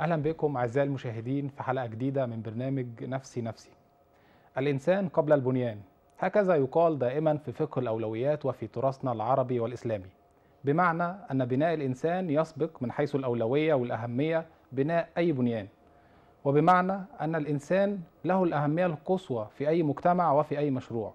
أهلا بكم أعزائي المشاهدين في حلقة جديدة من برنامج نفسي نفسي الإنسان قبل البنيان هكذا يقال دائما في فقه الأولويات وفي تراثنا العربي والإسلامي بمعنى أن بناء الإنسان يسبق من حيث الأولوية والأهمية بناء أي بنيان وبمعنى أن الإنسان له الأهمية القصوى في أي مجتمع وفي أي مشروع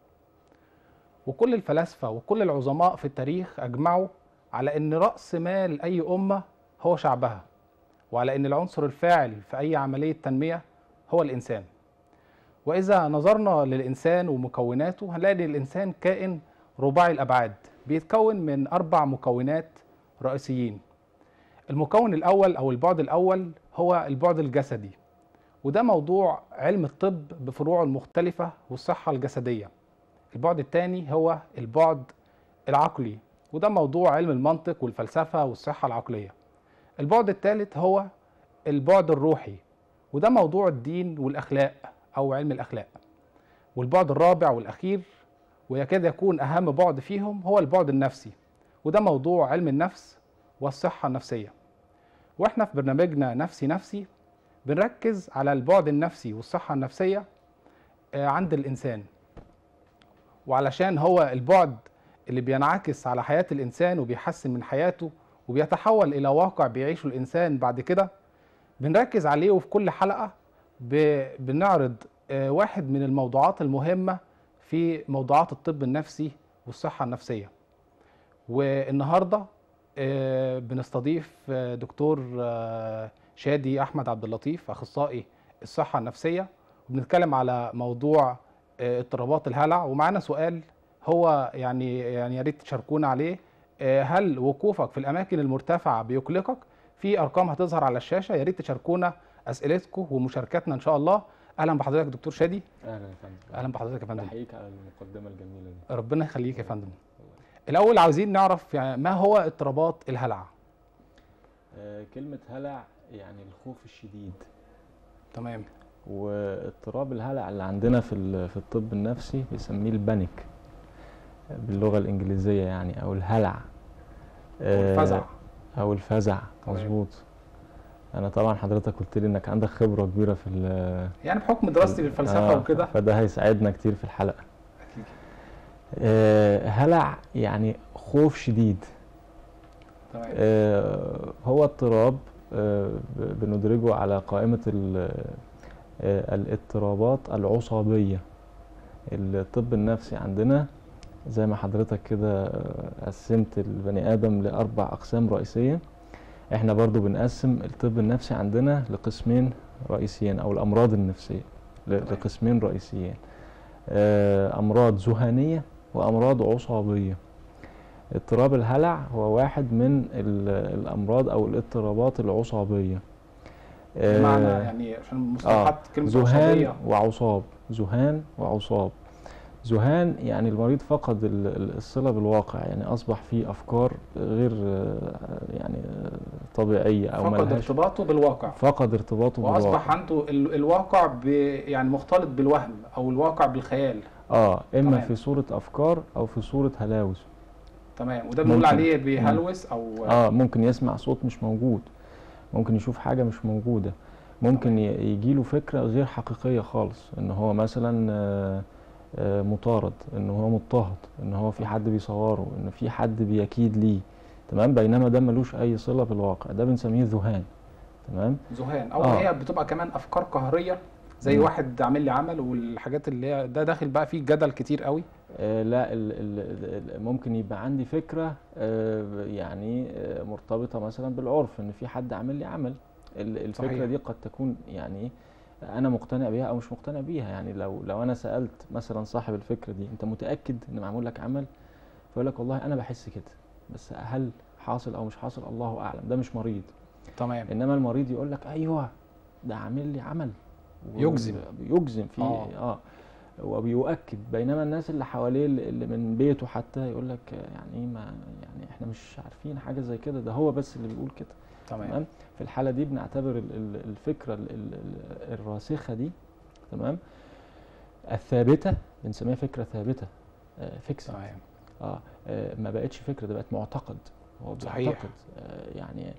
وكل الفلاسفة وكل العظماء في التاريخ أجمعوا على أن رأس مال أي أمة هو شعبها وعلى أن العنصر الفاعل في أي عملية تنمية هو الإنسان وإذا نظرنا للإنسان ومكوناته هنلاقي أن الإنسان كائن رباعي الأبعاد بيتكون من أربع مكونات رئيسيين المكون الأول أو البعد الأول هو البعد الجسدي وده موضوع علم الطب بفروعه المختلفة والصحة الجسدية البعد الثاني هو البعد العقلي وده موضوع علم المنطق والفلسفة والصحة العقلية البعد الثالث هو البعد الروحي وده موضوع الدين والأخلاق أو علم الأخلاق والبعد الرابع والأخير ويكاد يكون أهم بعد فيهم هو البعد النفسي وده موضوع علم النفس والصحة النفسية واحنا في برنامجنا نفسي نفسي بنركز على البعد النفسي والصحة النفسية عند الإنسان وعلشان هو البعد اللي بينعكس على حياة الإنسان وبيحسن من حياته وبيتحول إلى واقع بيعيشه الإنسان بعد كده بنركز عليه وفي كل حلقة بنعرض واحد من الموضوعات المهمة في موضوعات الطب النفسي والصحة النفسية والنهاردة بنستضيف دكتور شادي أحمد عبد اللطيف أخصائي الصحة النفسية وبنتكلم على موضوع اضطرابات الهلع ومعانا سؤال هو يعني يعني يا ريت تشاركونا عليه هل وقوفك في الاماكن المرتفعه بيقلقك في ارقام هتظهر على الشاشه يا ريت تشاركونا اسئلتكم ومشاركاتنا ان شاء الله اهلا بحضرتك دكتور شادي اهلا يا فندم اهلا بحضرتك يا فندم بحييك على المقدمه الجميله دي ربنا يخليك يا فندم الاول عاوزين نعرف يعني ما هو اضطرابات الهلع آه كلمه هلع يعني الخوف الشديد تمام واضطراب الهلع اللي عندنا في في الطب النفسي بيسميه البانيك باللغه الانجليزيه يعني او الهلع او الفزع او الفزع مظبوط انا طبعا حضرتك قلت لي انك عندك خبره كبيره في يعني بحكم دراستي للفلسفه آه وكده فده هيساعدنا كتير في الحلقه اكيد آه هلع يعني خوف شديد تمام آه هو اضطراب آه بندرجه على قائمه الاضطرابات العصابيه الطب النفسي عندنا زي ما حضرتك كده قسمت البني ادم لاربع اقسام رئيسيه احنا برضو بنقسم الطب النفسي عندنا لقسمين رئيسيين او الامراض النفسيه لقسمين رئيسيين امراض ذهانيه وامراض عصابيه اضطراب الهلع هو واحد من الامراض او الاضطرابات العصابيه بمعنى يعني عشان مصطلحات آه كلمه ذهان وعصاب ذهان وعصاب ذهان يعني المريض فقد الصله بالواقع يعني اصبح في افكار غير يعني طبيعيه او فقد ارتباطه بالواقع فقد ارتباطه واصبح بالواقع عنده الواقع ب يعني مختلط بالوهم او الواقع بالخيال اه اما تمام. في صوره افكار او في صوره هلاوس تمام وده بنقول ممكن. عليه بيهلوس او اه ممكن يسمع صوت مش موجود ممكن يشوف حاجه مش موجوده ممكن يجي له فكره غير حقيقيه خالص ان هو مثلا آه مطارد ان هو مضطهد ان هو في حد بيصوره ان في حد بيكيد ليه تمام بينما ده ملوش اي صله بالواقع ده بنسميه ذهان تمام ذهان او آه. هي بتبقى كمان افكار قهريه زي مم. واحد عامل لي عمل والحاجات اللي هي ده داخل بقى فيه جدل كتير قوي آه لا ال ال ال ممكن يبقى عندي فكره آه يعني آه مرتبطه مثلا بالعرف ان في حد عامل لي عمل ال- الفكره صحيح. دي قد تكون يعني انا مقتنع بيها او مش مقتنع بيها يعني لو لو انا سالت مثلا صاحب الفكره دي انت متاكد ان معمول لك عمل فيقول لك والله انا بحس كده بس هل حاصل او مش حاصل الله اعلم ده مش مريض تمام انما المريض يقول لك ايوه ده عامل لي عمل و- يجزم. يجزم فيه آه. اه, آه وبيؤكد بينما الناس اللي حواليه اللي اللي من بيته حتى يقول لك يعني ما يعني احنا مش عارفين حاجه زي كده ده هو بس اللي بيقول كده تمام تمام في الحاله دي بنعتبر ال- ال- الفكره ال- ال- ال- الراسخه دي تمام الثابته بنسميها فكره ثابته فيكس تمام اه آه، ما بقتش فكره ده بقت معتقد هو صحيح. بيعتقد آه، يعني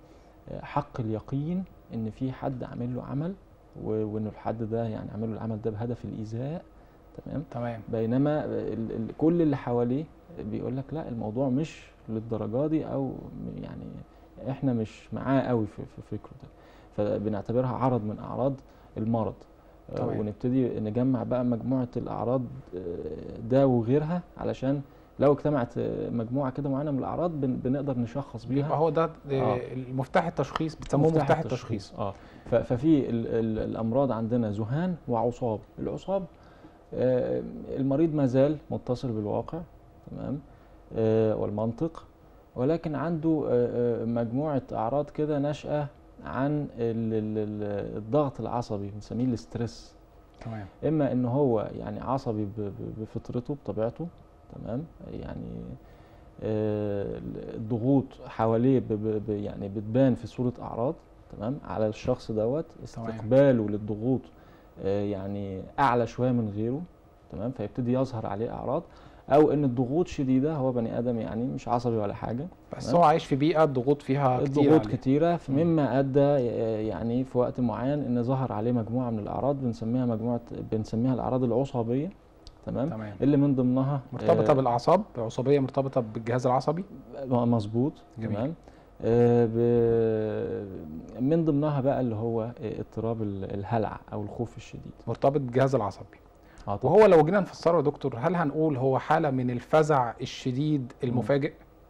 آه، حق اليقين ان في حد عامل له عمل و- وان الحد ده يعني عامل له العمل ده بهدف الايذاء تمام تمام بينما ال ال كل اللي حواليه بيقول لك لا الموضوع مش للدرجه دي او م- يعني احنا مش معاه قوي في, في فكره ده فبنعتبرها عرض من اعراض المرض آه، تمام. ونبتدي نجمع بقى مجموعه الاعراض آه، ده وغيرها علشان لو اجتمعت آه، مجموعه كده معينه من الاعراض بن بنقدر نشخص يبقى بيها هو ده آه. آه. مفتاح التشخيص بتسموه مفتاح التشخيص اه ف- ففي ال ال الامراض عندنا ذهان وعصاب العصاب آه المريض ما زال متصل بالواقع تمام آه والمنطق ولكن عنده آه آه مجموعه اعراض كده ناشئه عن ال ال ال الضغط العصبي بنسميه الاسترس تمام اما ان هو يعني عصبي ب- ب- بفطرته بطبيعته تمام يعني آه، الضغوط حواليه ب- ب- ب- يعني بتبان في صورة اعراض تمام على الشخص دوت استقباله للضغوط آه، يعني اعلى شوية من غيره تمام فيبتدي يظهر عليه اعراض او ان الضغوط شديدة هو بني ادم يعني مش عصبي ولا حاجة بس تمام. هو عايش في بيئه الضغوط فيها كتير الضغوط عليه. كتيرة مم. مما ادى آه، يعني في وقت معين ان ظهر عليه مجموعة من الاعراض بنسميها مجموعة بنسميها الاعراض العصابية تمام تمام اللي من ضمنها مرتبطه آه، بالاعصاب عصبيه مرتبطه بالجهاز العصبي مظبوط جميل. تمام آه، ب- من ضمنها بقى اللي هو آه، اضطراب ال- الهلع او الخوف الشديد مرتبط بالجهاز العصبي اه طبعا وهو لو جينا نفسره يا دكتور هل هنقول هو حاله من الفزع الشديد المفاجئ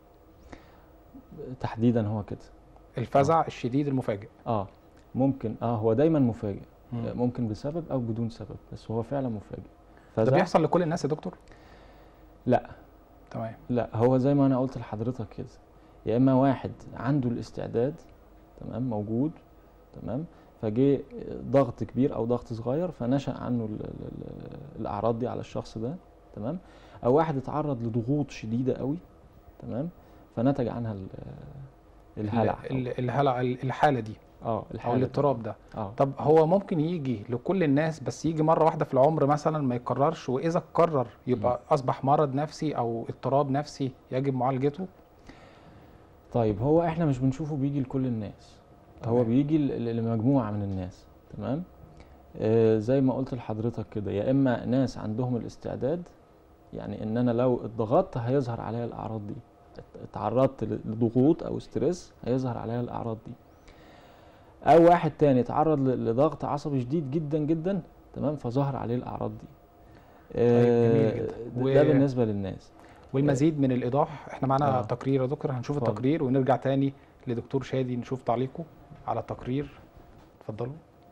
تحديدا هو كده الفزع الشديد المفاجئ اه ممكن اه هو دايما مفاجئ مم. آه، ممكن بسبب او بدون سبب بس هو فعلا مفاجئ ده فزع بيحصل لكل الناس يا دكتور لا تمام لا هو زي ما انا قلت لحضرتك كده يا اما واحد عنده الاستعداد تمام موجود تمام فجه ضغط كبير او ضغط صغير فنشأ عنه ال ال ال الاعراض دي على الشخص ده تمام او واحد اتعرض لضغوط شديده قوي تمام فنتج عنها ال- الهلع ال- ال- الهلع ال- الحاله دي اه او الحالة دي. الاضطراب ده اه طب هو ممكن يجي لكل الناس بس يجي مره واحده في العمر مثلا ما يكررش واذا اتكرر يبقى اصبح مرض نفسي او اضطراب نفسي يجب معالجته طيب هو احنا مش بنشوفه بيجي لكل الناس هو تمام. بيجي ل- ل- لمجموعة من الناس تمام آه زي ما قلت لحضرتك كده يا اما ناس عندهم الاستعداد يعني ان انا لو اتضغطت هيظهر عليا الاعراض دي ات- اتعرضت ل- لضغوط او ستريس هيظهر عليا الاعراض دي او واحد تاني اتعرض ل- لضغط عصبي شديد جدا جدا تمام فظهر عليه الاعراض دي جميل آه، جدا. ده- و- ده بالنسبة للناس والمزيد من الايضاح احنا معانا آه. تقرير يا دكتور هنشوف اتفضل. التقرير ونرجع تاني لدكتور شادي نشوف تعليقه على التقرير اتفضلوا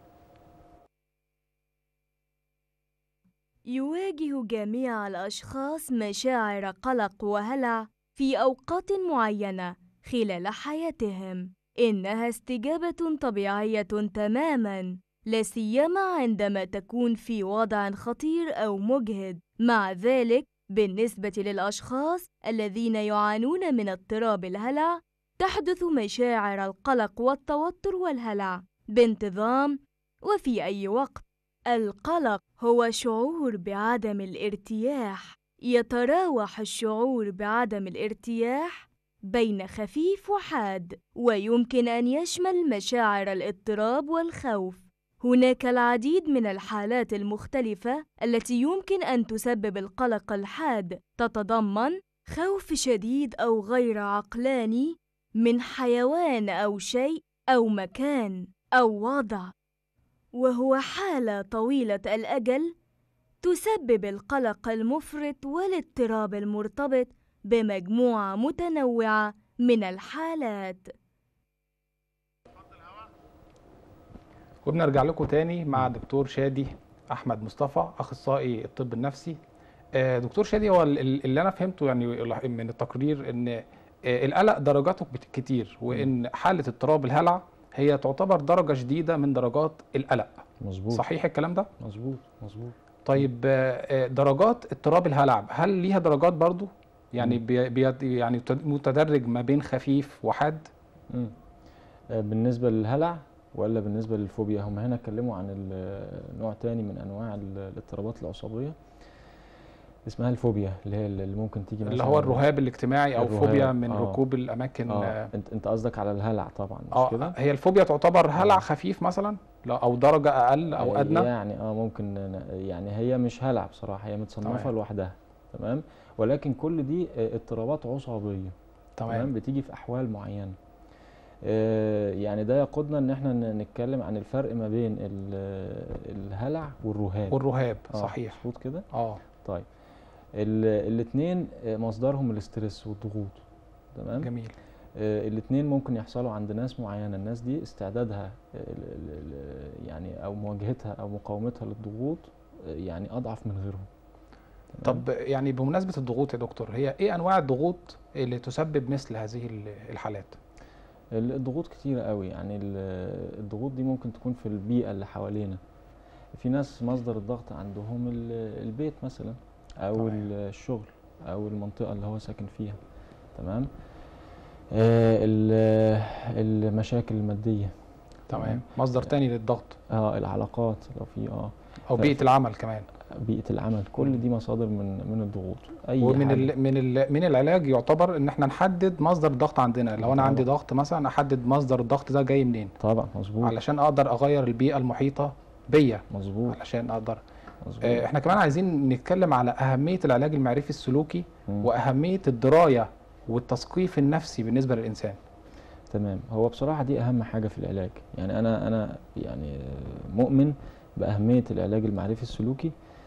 يواجه جميع الأشخاص مشاعر قلق وهلع في أوقات معينة خلال حياتهم إنها استجابة طبيعية تماماً لا سيما عندما تكون في وضع خطير أو مجهد مع ذلك بالنسبة للأشخاص الذين يعانون من اضطراب الهلع تحدث مشاعر القلق والتوتر والهلع بانتظام وفي أي وقت القلق هو شعور بعدم الارتياح يتراوح الشعور بعدم الارتياح بين خفيف وحاد ويمكن ان يشمل مشاعر الاضطراب والخوف هناك العديد من الحالات المختلفه التي يمكن ان تسبب القلق الحاد تتضمن خوف شديد او غير عقلاني من حيوان او شيء او مكان او وضع وهو حالة طويلة الأجل تسبب القلق المفرط والاضطراب المرتبط بمجموعة متنوعة من الحالات. وبنرجع لكم تاني مع دكتور شادي احمد مصطفى اخصائي الطب النفسي آه، دكتور شادي هو ال- ال- اللي انا فهمته يعني من التقرير ان آه، القلق درجاته بت- كتير وان حاله اضطراب الهلع هي تعتبر درجه شديده من درجات القلق مظبوط صحيح الكلام ده مظبوط مظبوط طيب آه، آه، درجات اضطراب الهلع هل ليها درجات برضو يعني مم. بي بي يعني مت- متدرج ما بين خفيف وحاد مم. آه، بالنسبة للهلع ولا بالنسبة للفوبيا هم هنا اتكلموا عن ال- نوع تاني من أنواع ال- الاضطرابات العصبية اسمها الفوبيا اللي هي اللي ممكن تيجي اللي مثلا هو الرهاب الاجتماعي او الرهاب، فوبيا من آه. ركوب الاماكن اه اه انت انت قصدك على الهلع طبعا مش آه، كده هي الفوبيا تعتبر هلع آه. خفيف مثلا لا او درجه اقل او ادنى يعني اه ممكن ن- يعني هي مش هلع بصراحه هي متصنفه تمام. لوحدها تمام ولكن كل دي آه، اضطرابات عصابيه تمام تمام بتيجي في احوال معينه آه، يعني ده يقودنا ان احنا ن- نتكلم عن الفرق ما بين ال- الهلع والرهاب والرهاب آه، صحيح مظبوط كده اه طيب الاثنين مصدرهم الاسترس والضغوط تمام جميل الاثنين ممكن يحصلوا عند ناس معينه الناس دي استعدادها ال- ال- ال- يعني او مواجهتها او مقاومتها للضغوط آه، يعني اضعف من غيرهم تمام؟ طب يعني بمناسبه الضغوط يا دكتور هي ايه انواع الضغوط اللي تسبب مثل هذه ال- الحالات ال- الضغوط كتيرة قوي يعني ال- الضغوط دي ممكن تكون في البيئة اللي حوالينا في ناس مصدر الضغط عندهم ال- البيت مثلا أو تمام. ال- الشغل أو المنطقة اللي هو ساكن فيها تمام آه، ال- المشاكل المادية تمام مصدر تاني للضغط اه العلاقات لو في اه او ف- بيئه العمل كمان بيئة العمل كل دي مصادر من من الضغوط أي ومن حاجة. ال من ال من العلاج يعتبر ان احنا نحدد مصدر الضغط عندنا لو انا طبعا. عندي ضغط مثلا احدد مصدر الضغط ده جاي منين طبعا مظبوط علشان اقدر اغير البيئه المحيطه بيا مظبوط علشان اقدر مظبوط آه، احنا كمان عايزين نتكلم على اهميه العلاج المعرفي السلوكي مم. واهميه الدرايه والتثقيف النفسي بالنسبه للانسان تمام هو بصراحة دي أهم حاجة في العلاج يعني أنا أنا يعني مؤمن بأهمية العلاج المعرفي السلوكي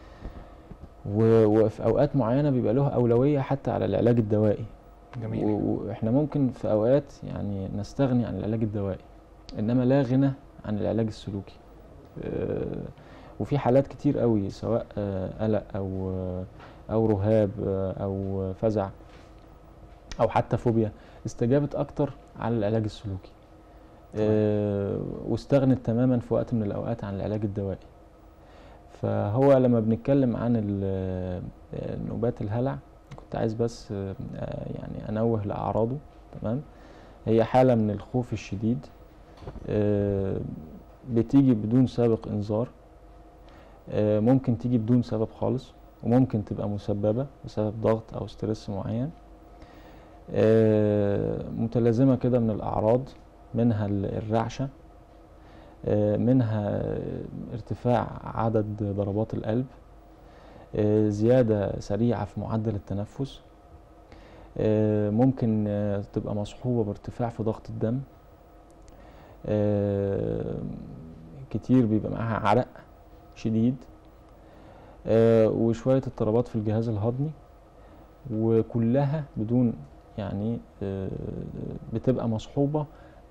و- وفي أوقات معينة بيبقى له أولوية حتى على العلاج الدوائي جميل و- وإحنا ممكن في أوقات يعني نستغني عن العلاج الدوائي إنما لا غنى عن العلاج السلوكي آه، وفي حالات كتير قوي سواء آه، قلق أو أو رهاب آه، أو فزع أو حتى فوبيا استجابت أكتر على العلاج السلوكي آه، واستغنت تماما في وقت من الأوقات عن العلاج الدوائي فهو لما بنتكلم عن ال- آه، نوبات الهلع كنت عايز بس آه، آه، يعني أنوه لأعراضه تمام هي حالة من الخوف الشديد آه، بتيجي بدون سابق إنذار آه، ممكن تيجي بدون سبب خالص وممكن تبقى مسببة بسبب ضغط أو ستريس معين آه، متلازمة كده من الأعراض منها ال- الرعشة آه، منها ارتفاع عدد ضربات القلب آه، زيادة سريعة في معدل التنفس آه، ممكن آه، تبقى مصحوبة بارتفاع في ضغط الدم آه، كتير بيبقى معاها عرق شديد آه، وشوية اضطرابات في الجهاز الهضمي وكلها بدون يعني آه، بتبقى مصحوبة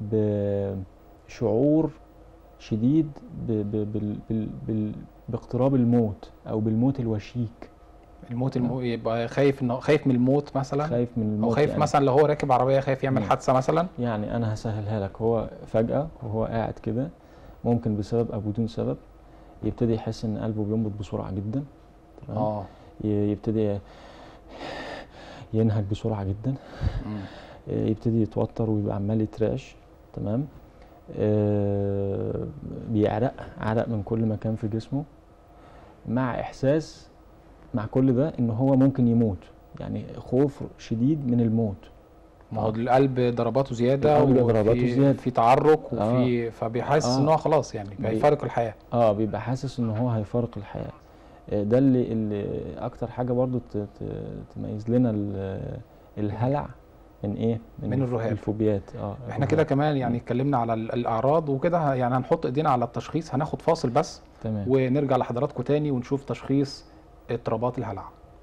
بشعور شديد ب- ب- بال- بال- بال- باقتراب الموت أو بالموت الوشيك الموت المو... يبقى خايف انه خايف من الموت مثلا خايف من او الموت خايف يعني مثلا لو هو راكب عربيه خايف يعمل مم. حادثه مثلا يعني أنا هسهلها لك هو فجأة وهو قاعد كده ممكن بسبب أو بدون سبب يبتدي يحس إن قلبه بينبض بسرعة جدا تمام اه ي- يبتدي ينهج بسرعة جدا مم. يبتدي يتوتر ويبقى عمال يترعش تمام آه، بيعرق عرق من كل مكان في جسمه مع احساس مع كل ده ان هو ممكن يموت يعني خوف شديد من الموت ما هو القلب ضرباته زياده القلب وفي- ضرباته زيادة. في تعرق وفي فبيحس آه. ان هو خلاص يعني بي- هيفارق الحياه اه بيبقى حاسس ان هو هيفارق الحياة آه، ده اللي, اللي اكتر حاجة برضو ت- ت- تميز لنا ال- الهلع من ايه من الرهاب. الفوبيات اه احنا الرهاب. كده كمان يعني اتكلمنا على ال- الاعراض وكده ه- يعني هنحط ايدينا على التشخيص هناخد فاصل بس تمام ونرجع لحضراتكم تاني ونشوف تشخيص اضطرابات الهلع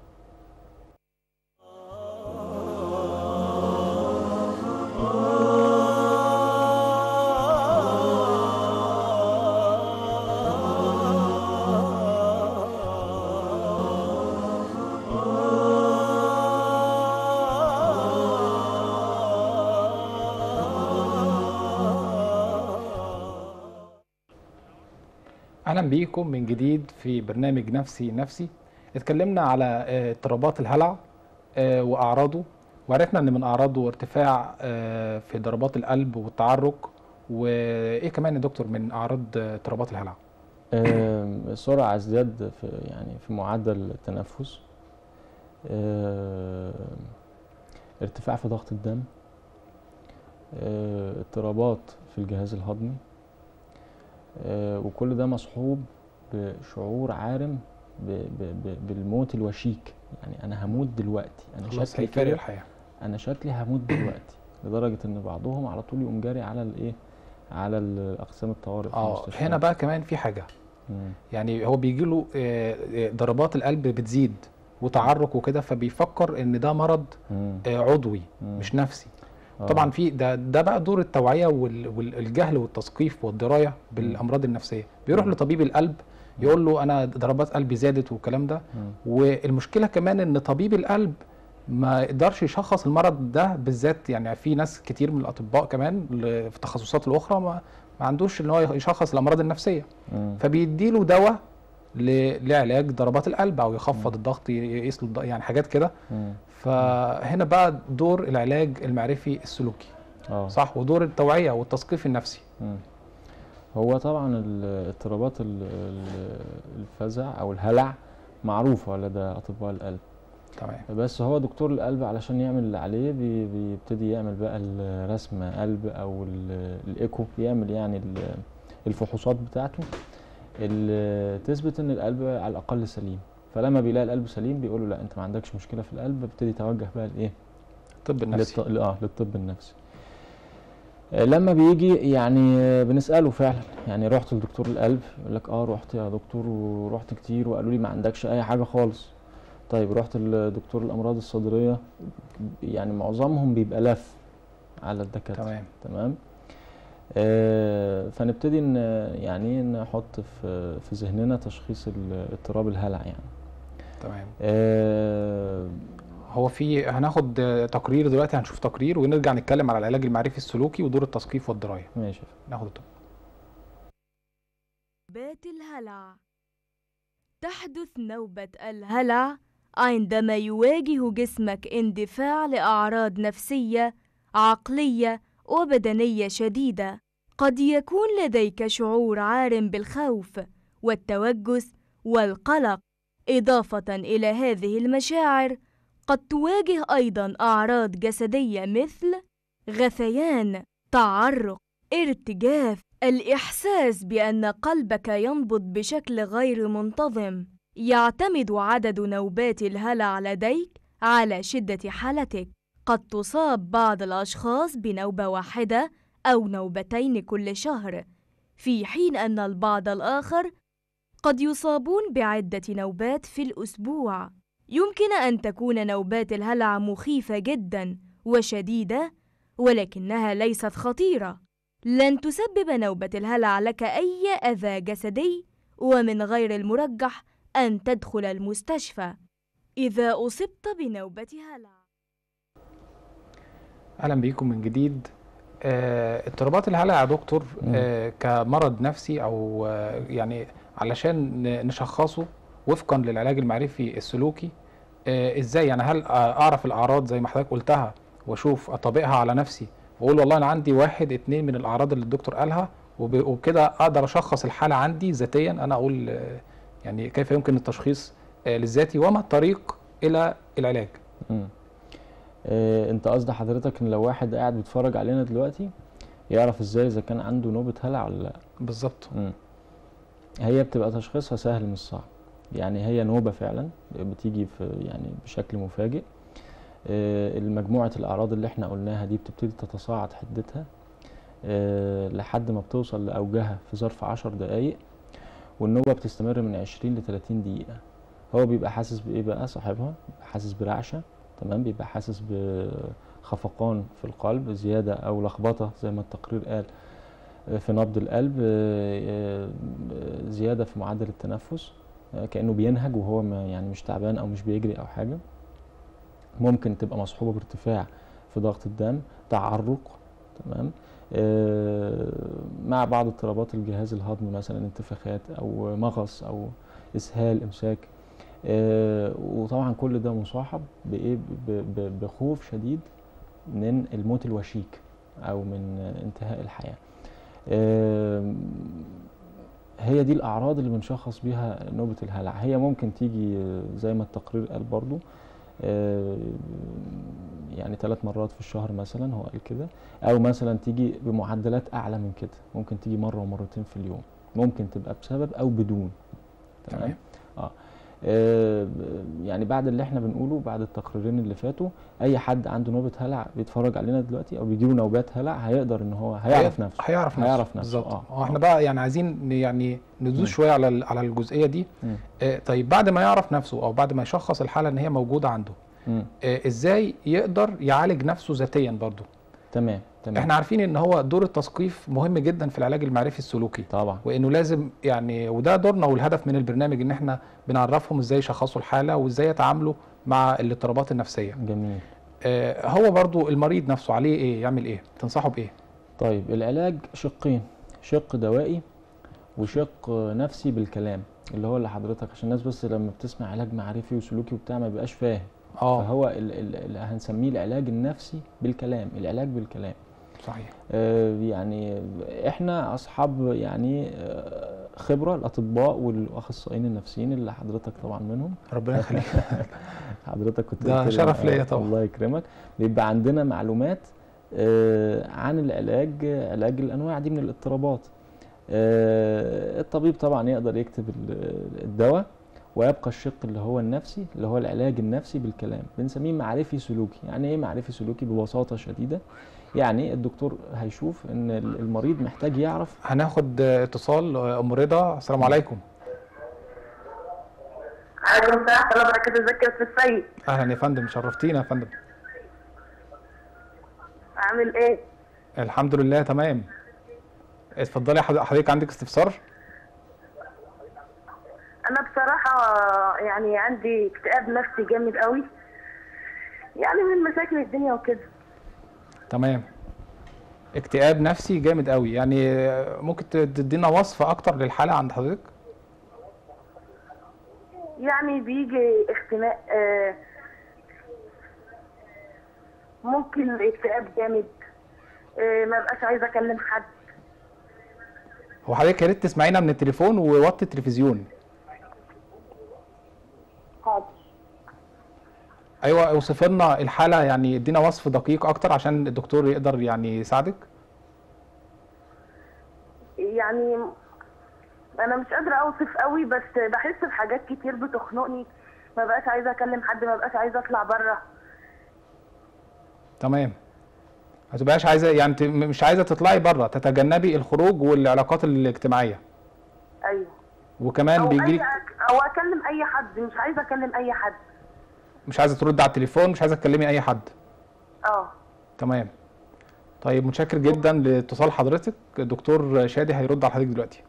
اهلا بيكم من جديد في برنامج نفسي نفسي اتكلمنا على آه، اضطرابات الهلع آه، واعراضه وعرفنا ان من اعراضه ارتفاع آه، في ضربات القلب والتعرق وايه كمان يا دكتور من اعراض آه، اضطرابات الهلع آم، سرعة ازدياد في يعني في معدل التنفس آه، ارتفاع في ضغط الدم آه، اضطرابات في الجهاز الهضمي آه، وكل ده مصحوب بشعور عارم ب- ب- ب- بالموت الوشيك يعني انا هموت دلوقتي انا خلاص شكلي هيفارق كده الحياه انا شكلي هموت دلوقتي لدرجه ان بعضهم على طول يقوم جاري على الايه على ال- اقسام الطوارئ في اه المستشفيات هنا بقى كمان في حاجه مم. يعني هو بيجي له ضربات القلب بتزيد وتعرق وكده فبيفكر ان ده مرض مم. آه، عضوي مم. مش نفسي آه. طبعا في ده ده بقى دور التوعيه وال- والجهل والتثقيف والدرايه بالامراض النفسيه بيروح مم. لطبيب القلب يقول له انا ضربات قلبي زادت والكلام ده مم. والمشكله كمان ان طبيب القلب ما يقدرش يشخص المرض ده بالذات يعني في ناس كتير من الاطباء كمان ل- في التخصصات الاخرى ما, ما عندوش ان هو يشخص الامراض النفسيه مم. فبيديله دواء ل- لعلاج ضربات القلب او يخفض الضغط ي- يقيس له الضغط يعني حاجات كده مم. فهنا بقى دور العلاج المعرفي السلوكي اه صح ودور التوعيه والتثقيف النفسي مم. هو طبعا ال- اضطرابات ال- ال- الفزع او الهلع معروفه لدى اطباء القلب تمام بس هو دكتور القلب علشان يعمل اللي عليه بي- بيبتدي يعمل بقى الرسم قلب او ال- الايكو يعمل يعني ال- الفحوصات بتاعته اللي تثبت ان القلب على الاقل سليم فلما بيلاقي القلب سليم بيقول له لا انت ما عندكش مشكله في القلب بيبتدي يتوجه بقى لايه الطب النفسي للط... اه للطب النفسي آه، لما بيجي يعني آه، بنسأله فعلا يعني رحت لدكتور القلب يقول لك اه رحت يا دكتور ورحت كتير وقالوا لي ما عندكش اي حاجة خالص طيب رحت لدكتور الامراض الصدرية يعني معظمهم بيبقى لف على الدكاترة تمام تمام آه فنبتدي ان يعني نحط في في ذهننا تشخيص ال- اضطراب الهلع يعني تمام آه هو في هناخد آه، تقرير دلوقتي هنشوف تقرير ونرجع نتكلم على العلاج المعرفي السلوكي ودور التثقيف والدرايه ماشي ناخد التقرير. نوبات الهلع تحدث نوبة الهلع عندما يواجه جسمك اندفاع لأعراض نفسية، عقلية وبدنية شديدة. قد يكون لديك شعور عارم بالخوف والتوجس والقلق. إضافة إلى هذه المشاعر، قد تواجه أيضًا أعراض جسدية مثل غثيان، تعرق، ارتجاف، الإحساس بأن قلبك ينبض بشكل غير منتظم. يعتمد عدد نوبات الهلع لديك على شدة حالتك. قد تصاب بعض الأشخاص بنوبة واحدة أو نوبتين كل شهر، في حين أن البعض الآخر قد يصابون بعدة نوبات في الأسبوع. يمكن أن تكون نوبات الهلع مخيفة جدًا وشديدة، ولكنها ليست خطيرة. لن تسبب نوبة الهلع لك أي أذى جسدي، ومن غير المرجح أن تدخل المستشفى إذا أصبت بنوبة هلع. اهلا بيكم من جديد آه، اضطرابات الهلع يا دكتور مم. آه، كمرض نفسي او آه، يعني علشان ن- نشخصه وفقا للعلاج المعرفي السلوكي آه، ازاي يعني هل آه، اعرف الاعراض زي ما حضرتك قلتها واشوف اطبقها على نفسي واقول والله انا عندي واحد اتنين من الاعراض اللي الدكتور قالها وب- وبكده اقدر اشخص الحاله عندي ذاتيا انا اقول آه، يعني كيف يمكن التشخيص آه، للذاتي وما الطريق الى العلاج مم. آه، انت قصد حضرتك ان لو واحد قاعد بيتفرج علينا دلوقتي يعرف ازاي اذا كان عنده نوبة هلع ولا لا بالظبط مم. هي بتبقى تشخيصها سهل مش صعب يعني هي نوبة فعلا بتيجي في يعني بشكل مفاجئ آه، مجموعة الأعراض اللي احنا قلناها دي بتبتدي تتصاعد حدتها آه، لحد ما بتوصل لأوجها في ظرف عشر دقايق والنوبة بتستمر من عشرين لتلاتين دقيقة هو بيبقى حاسس بإيه بقى صاحبها بيبقى حاسس برعشة تمام بيبقى حاسس بخفقان في القلب زيادة أو لخبطة زي ما التقرير قال آه، في نبض القلب آه، آه، زيادة في معدل التنفس آه، كأنه بينهج وهو ما يعني مش تعبان أو مش بيجري أو حاجة ممكن تبقى مصحوبة بارتفاع في ضغط الدم تعرق تمام آه، مع بعض اضطرابات الجهاز الهضمي مثلا انتفاخات أو مغص أو إسهال إمساك آه، وطبعا كل ده مصاحب بإيه ب- ب- بخوف شديد من الموت الوشيك أو من انتهاء الحياة آم، هي دي الأعراض اللي بنشخص بيها نوبة الهلع هي ممكن تيجي آه، زي ما التقرير قال برضو آه، يعني ثلاث مرات في الشهر مثلا هو قال كده او مثلا تيجي بمعدلات اعلى من كده ممكن تيجي مره ومرتين في اليوم ممكن تبقى بسبب او بدون تمام آه، يعني بعد اللي احنا بنقوله بعد التقريرين اللي فاتوا اي حد عنده نوبه هلع بيتفرج علينا دلوقتي او بيجيله نوبات هلع هيقدر ان هو هيعرف نفسه هيعرف نفسه هيعرف نفسه بالظبط اه هو احنا بقى يعني عايزين ن- يعني ندوس مم. شويه على ال- على الجزئيه دي مم. آه، طيب بعد ما يعرف نفسه او بعد ما يشخص الحاله ان هي موجوده عنده مم. آه، ازاي يقدر يعالج نفسه ذاتيا برضه تمام تمام احنا عارفين ان هو دور التثقيف مهم جدا في العلاج المعرفي السلوكي طبعا وانه لازم يعني وده دورنا والهدف من البرنامج ان احنا بنعرفهم ازاي يشخصوا الحاله وازاي يتعاملوا مع الاضطرابات النفسيه جميل آه، هو برضو المريض نفسه عليه ايه يعمل ايه تنصحه بايه طيب العلاج شقين شق دوائي وشق نفسي بالكلام اللي هو اللي حضرتك عشان الناس بس لما بتسمع علاج معرفي وسلوكي وبتاع ما بيبقاش فاهم اه فهو ال- ال- اللي هنسميه العلاج النفسي بالكلام العلاج بالكلام صحيح آه، يعني احنا اصحاب يعني آه، خبره الاطباء والاخصائيين النفسيين اللي حضرتك طبعا منهم ربنا يخليك حضرتك كنت ده قلت لي- شرف ليا آه، طبعا. الله يكرمك بيبقى عندنا معلومات آه، عن العلاج علاج الانواع دي من الاضطرابات آه، الطبيب طبعا يقدر يكتب ال- الدواء ويبقى الشق اللي هو النفسي اللي هو العلاج النفسي بالكلام بنسميه معرفي سلوكي يعني ايه معرفي سلوكي ببساطه شديده يعني الدكتور هيشوف ان المريض محتاج يعرف هناخد آه، اتصال آه، ام رضا السلام عليكم عليكم السلام ورحمة الله وبركاته ازيك يا استاذ سيد اهلا يا فندم شرفتينا يا فندم عامل ايه؟ الحمد لله تمام اتفضلي حض- حضرتك عندك استفسار انا بصراحة يعني عندي اكتئاب نفسي جامد قوي يعني من مشاكل الدنيا وكده تمام اكتئاب نفسي جامد قوي يعني آه، ممكن تدينا وصف اكتر للحاله عند حضرتك يعني بيجي اختناق آه، ممكن اكتئاب جامد آه، ما بقاش عايزة اكلم حد هو حضرتك يا ريت تسمعينا من التليفون ووطي التلفزيون حاضر ايوه اوصف لنا الحاله يعني ادينا وصف دقيق اكتر عشان الدكتور يقدر يعني يساعدك يعني انا مش قادرة اوصف قوي بس بحس بحاجات كتير بتخنقني ما بقاش عايزة اكلم حد ما بقاش عايزة اطلع بره تمام ما تبقاش عايزه يعني ت- مش عايزه تطلعي بره تتجنبي الخروج والعلاقات الاجتماعيه ايوه وكمان او بيجي اي او اكلم اي حد مش عايزه اكلم اي حد مش عايزه ترد على التليفون مش عايزه تكلمي اي حد اه تمام طيب متشكر جدا لاتصال حضرتك الدكتور شادي هيرد على حضرتك دلوقتي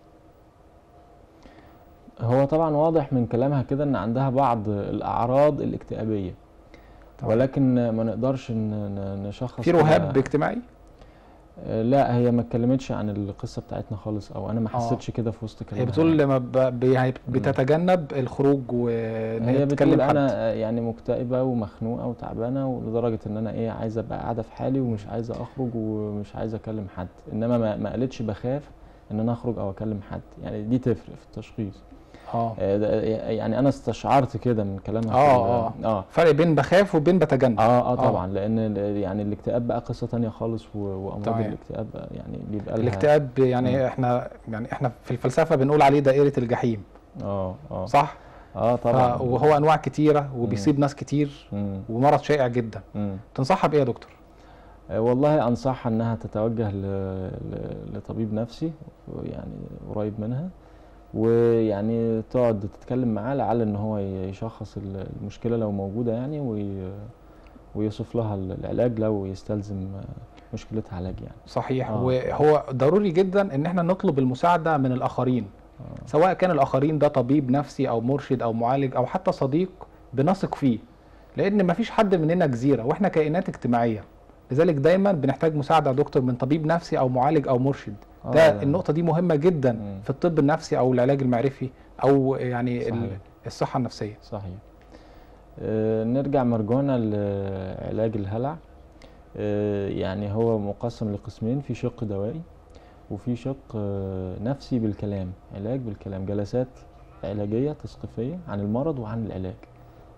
هو طبعا واضح من كلامها كده ان عندها بعض الاعراض الاكتئابيه تمام. ولكن ما نقدرش ن- ن- نشخص في كده- رهاب اجتماعي آه، لا هي ما اتكلمتش عن القصه بتاعتنا خالص او انا ما آه. حسيتش كده في وسط كلامها هي بتقول لما ب- ب- يعني بتتجنب الخروج وان هي هي تتكلم بتقول حد انا آه، يعني مكتئبه ومخنوقه وتعبانه ولدرجه ان انا ايه عايزه ابقى قاعده في حالي ومش عايزه اخرج ومش عايزه اكلم حد انما ما, ما قالتش بخاف ان انا اخرج او اكلم حد يعني دي تفرق في التشخيص اه آه، ده- يعني انا استشعرت كده من كلامها في اه ال- اه اه فرق بين بخاف وبين بتجنب اه اه آه. طبعا لان ال- يعني الاكتئاب بقى قصه تانية خالص و- وامراض تمام. الاكتئاب بقى يعني بيبقى لها الاكتئاب يعني مم. احنا يعني احنا في الفلسفه بنقول عليه دائره الجحيم اه اه صح اه طبعا ف- وهو انواع كتيره وبيصيب ناس كتير مم. ومرض شائع جدا مم. تنصحها بايه يا دكتور آه، والله انصحها انها تتوجه ل... ل... لطبيب نفسي يعني قريب منها ويعني تقعد تتكلم معاه لعل ان هو ي- يشخص ال- المشكله لو موجوده يعني وي... ويوصف لها ال- العلاج لو يستلزم آه، مشكلتها علاج يعني صحيح آه. وهو ضروري جدا ان احنا نطلب المساعده من الاخرين آه. سواء كان الاخرين ده طبيب نفسي او مرشد او معالج او حتى صديق بنثق فيه لان مفيش حد مننا جزيره واحنا كائنات اجتماعيه لذلك دايما بنحتاج مساعده يا دكتور من طبيب نفسي او معالج او مرشد آه، ده لا. النقطه دي مهمه جدا مم. في الطب النفسي او العلاج المعرفي او يعني ال- صحيح. الصحه النفسيه صحيح آه، نرجع مرجوعنا لعلاج الهلع آه، يعني هو مقسم لقسمين في شق دوائي وفي شق آه، نفسي بالكلام علاج بالكلام جلسات علاجية تثقيفية عن المرض وعن العلاج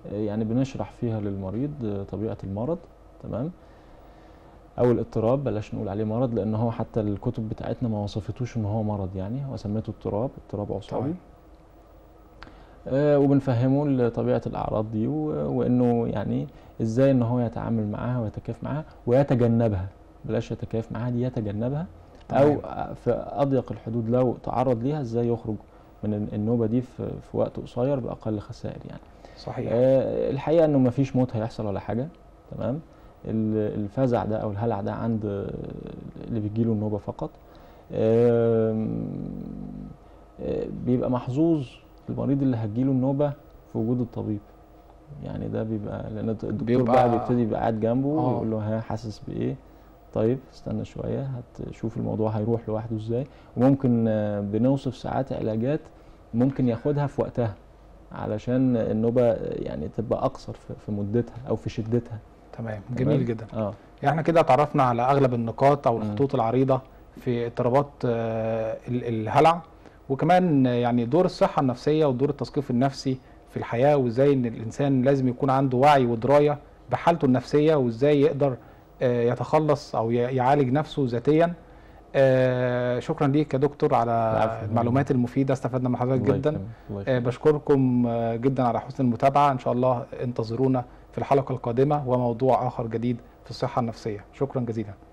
آه، يعني بنشرح فيها للمريض آه، طبيعة المرض تمام او الاضطراب بلاش نقول عليه مرض لان هو حتى الكتب بتاعتنا ما وصفتوش ان هو مرض يعني هو سميته اضطراب اضطراب عصبي تمام. آه، وبنفهمه طبيعة الأعراض دي و- وإنه يعني إزاي إن هو يتعامل معاها ويتكيف معاها ويتجنبها بلاش يتكيف معاها دي يتجنبها أو تمام. في أضيق الحدود لو تعرض ليها إزاي يخرج من ال- النوبة دي في, في وقت قصير بأقل خسائر يعني صحيح آه، الحقيقة إنه مفيش موت هيحصل ولا حاجة تمام ال- الفزع ده أو الهلع ده عند آه، اللي بيجيله النوبة فقط آم، آه، بيبقى محظوظ المريض اللي هتجيله النوبة في وجود الطبيب يعني ده بيبقى لأن الدكتور بيبقى- بقى بيبتدي يبقى قاعد جنبه آه. ويقول له ها حاسس بإيه طيب استنى شوية هتشوف الموضوع هيروح لوحده ازاي وممكن آه، بنوصف ساعات علاجات ممكن ياخدها في وقتها علشان النوبة يعني تبقى أقصر في- في مدتها أو في شدتها تمام تمام؟ جميل جدا اه احنا كده اتعرفنا على اغلب النقاط او مم. الخطوط العريضه في اضطرابات آه، ال- الهلع وكمان آه، يعني دور الصحه النفسيه ودور التثقيف النفسي في الحياه وازاي ان الانسان لازم يكون عنده وعي ودرايه بحالته النفسيه وازاي يقدر آه، يتخلص او ي- يعالج نفسه ذاتيا آه، شكرا ليك يا دكتور على العفو. المعلومات المفيده استفدنا من حضرتك الله جدا يكرمك، الله آه، يكرمك. بشكركم آه، جدا على حسن المتابعه ان شاء الله انتظرونا في الحلقه القادمه وموضوع اخر جديد في الصحه النفسيه شكرا جزيلا